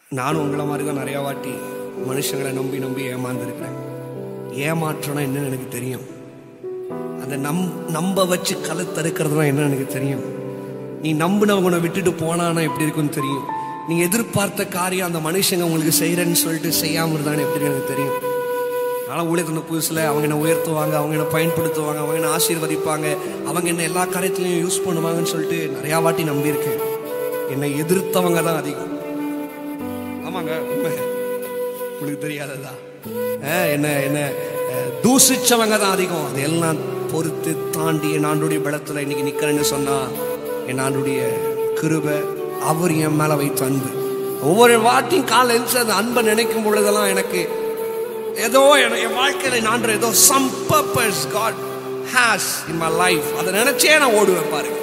நானும் உங்களை மாதிரி தான் நிறையா வாட்டி மனுஷங்களை நம்பி நம்பி ஏமாந்துருக்கிறேன் ஏமாற்றம்னா என்னன்னு எனக்கு தெரியும் அதை நம் நம்ப வச்சு கழுத்தறுக்கிறதுனா என்னன்னு எனக்கு தெரியும் நீ நம்பினவங்களை விட்டுட்டு போனானா எப்படி இருக்குன்னு தெரியும் நீங்க எதிர்பார்த்த காரியம் அந்த மனுஷங்க உங்களுக்கு செய்யறேன்னு சொல்லிட்டு செய்யாம இருந்தானே எப்படி எனக்கு தெரியும் ஆனால் ஊழியத்தின புதுசில் அவங்க என்ன உயர்த்துவாங்க அவங்க என்ன பயன்படுத்துவாங்க அவங்க என்ன ஆசீர்வதிப்பாங்க அவங்க என்ன எல்லா காரியத்திலையும் யூஸ் பண்ணுவாங்கன்னு சொல்லிட்டு நிறையா வாட்டி நம்பியிருக்கேன் என்னை எதிர்த்தவங்க தான் அதிகம் ஆமாங்க உண்மை உங்களுக்கு தெரியாததா அஹ், என்ன என்ன அஹ், தூசிச்சவங்க தான் அதிகம் அதையெல்லாம் பொறுத்து தாண்டி என் ஆண்டுடைய பலத்தில் இன்னைக்கு நிற்கிறேன்னு சொன்னா என் ஆண்டுடைய கிருபை அவர் என் மேல வைத்த அன்பு ஒவ்வொரு வாட்டியும் காலை எழுந்து அந்த அன்பை நினைக்கும் பொழுதெல்லாம் எனக்கு ஏதோ என- என் வாழ்க்கையில நான் ஏதோ some purpose God has in my life அதை நினைச்சே நான் ஓடுவேன் பாருங்க